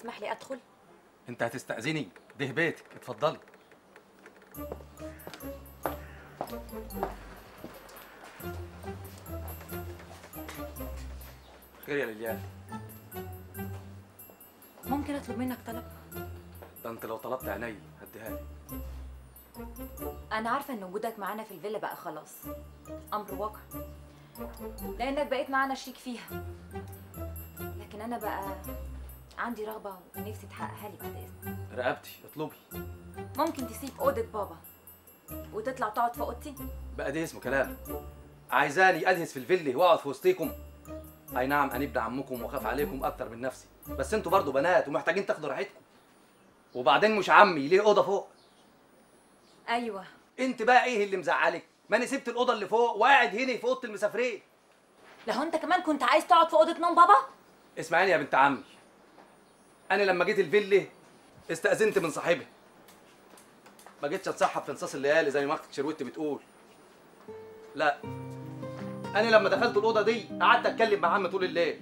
تسمح لي ادخل انت هتستأذني ده بيتك اتفضلي خير يا ليليان ممكن اطلب منك طلب ده انت لو طلبت عيني هديها لي انا عارفه ان وجودك معانا في الفيلا بقى خلاص امر واقع لانك بقيت معانا شريك فيها لكن انا بقى عندي رغبه ونفسي تحققها لي بعد اذنك رقبتي اطلبي ممكن تسيب اوضه بابا وتطلع تقعد في اوضتي بقى ده اسمه كلام عايزاني ادهس في الفيلا واقعد في وسطيكم اي نعم انا ابن عمكم واخاف عليكم اكتر من نفسي بس انتوا برضو بنات ومحتاجين تاخدوا راحتكم وبعدين مش عمي ليه اوضه فوق ايوه انت بقى ايه اللي مزعلك ما انا سبت الاوضه اللي فوق وقاعد هنا في اوضه المسافرين لو انت كمان كنت عايز تقعد في اوضه نوم بابا اسمعيني يا بنت عمي انا لما جيت الفيلا استاذنت من صاحبها ما جيتش اتصحب في نصاص الليالي زي ما اختك شروتي بتقول لا انا لما دخلت الاوضه دي قعدت اتكلم مع عم طول الليل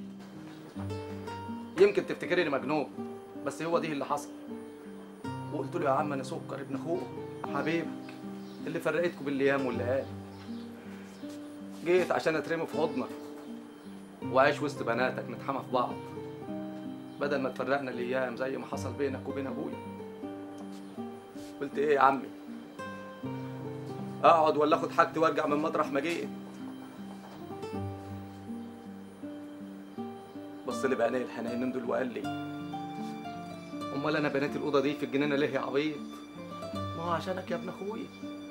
يمكن تفتكرني مجنون بس هو دي اللي حصل وقلت له يا عم انا سكر ابن اخوك حبيبك اللي فرقتكم بالايام والليالي جيت عشان اترمي في حضنك واعيش وسط بناتك نتحمى في بعض بدل ما تفرقنا الايام زي ما حصل بينك وبين ابويا قلت ايه يا عمي اقعد ولا اخد حاجتي وارجع من مطرح ما جيت بص لي بعيني الحنينين دول وقال لي امال انا بنيت الاوضه دي في الجنينه ليه يا عبيط ما هو عشانك يا ابن اخويا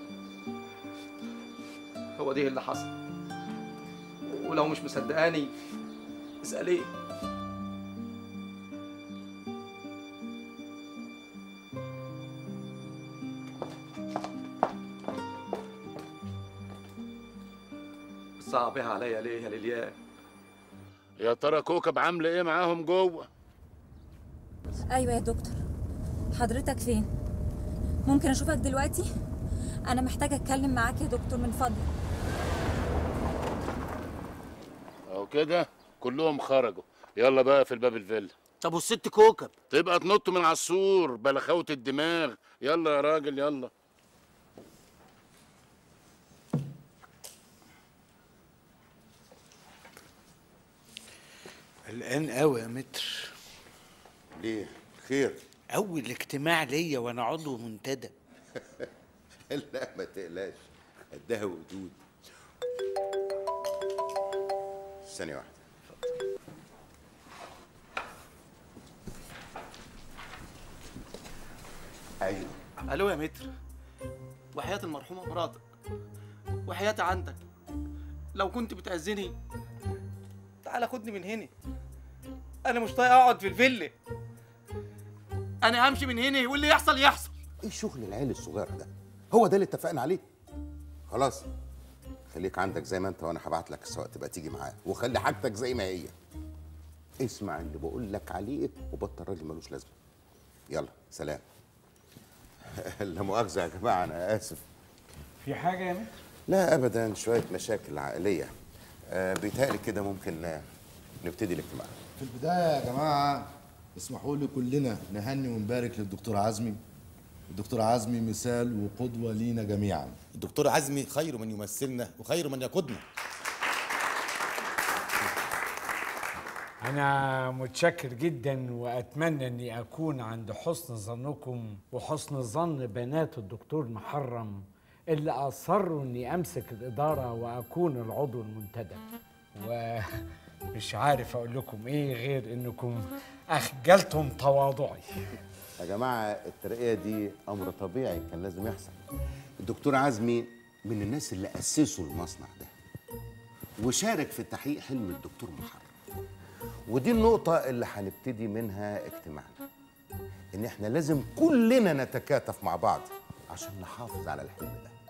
هو دي اللي حصل ولو مش مصدقاني اساليه صعبها عليا ليه يا ليليان يا ترى كوكب عامله ايه معاهم جوه ايوه يا دكتور حضرتك فين ممكن اشوفك دلوقتي انا محتاجه اتكلم معاك يا دكتور من فضلك او كده كلهم خرجوا يلا بقى في الباب الفيلا طب والست كوكب تبقى تنط من على السور بلخوة الدماغ يلا يا راجل يلا قلقان قوي يا متر ليه خير اول اجتماع ليا وانا عضو منتدب لا ما تقلقش قدها وقدود ثانية واحدة ايوه الو يا متر وحياة المرحومة مراتك وحياتي عندك لو كنت بتأذني تعالى خدني من هنا انا مش طايق اقعد في الفيلا انا همشي من هنا واللي يحصل يحصل ايه شغل العيل الصغير ده هو ده اللي اتفقنا عليه خلاص خليك عندك زي ما انت وانا هبعت لك السواق تبقى تيجي معاه وخلي حاجتك زي ما هي اسمع اللي بقول لك عليه وبطل راجل ملوش لازمه يلا سلام لا مؤاخذه يا جماعه انا اسف في حاجه يا متر لا ابدا شويه مشاكل عائليه آه بيتهيألي كده ممكن آه، نبتدي الاجتماع في البداية يا جماعة اسمحوا لي كلنا نهني ونبارك للدكتور عزمي الدكتور عزمي مثال وقدوة لينا جميعا الدكتور عزمي خير من يمثلنا وخير من يقودنا انا متشكر جدا واتمنى اني اكون عند حسن ظنكم وحسن ظن بنات الدكتور محرم اللي اصروا اني امسك الاداره واكون العضو المنتدب ومش عارف اقول لكم ايه غير انكم اخجلتم تواضعي يا جماعه الترقيه دي امر طبيعي كان لازم يحصل الدكتور عزمي من الناس اللي اسسوا المصنع ده وشارك في تحقيق حلم الدكتور محرم ودي النقطة اللي هنبتدي منها اجتماعنا إن إحنا لازم كلنا نتكاتف مع بعض عشان نحافظ على الحلم ده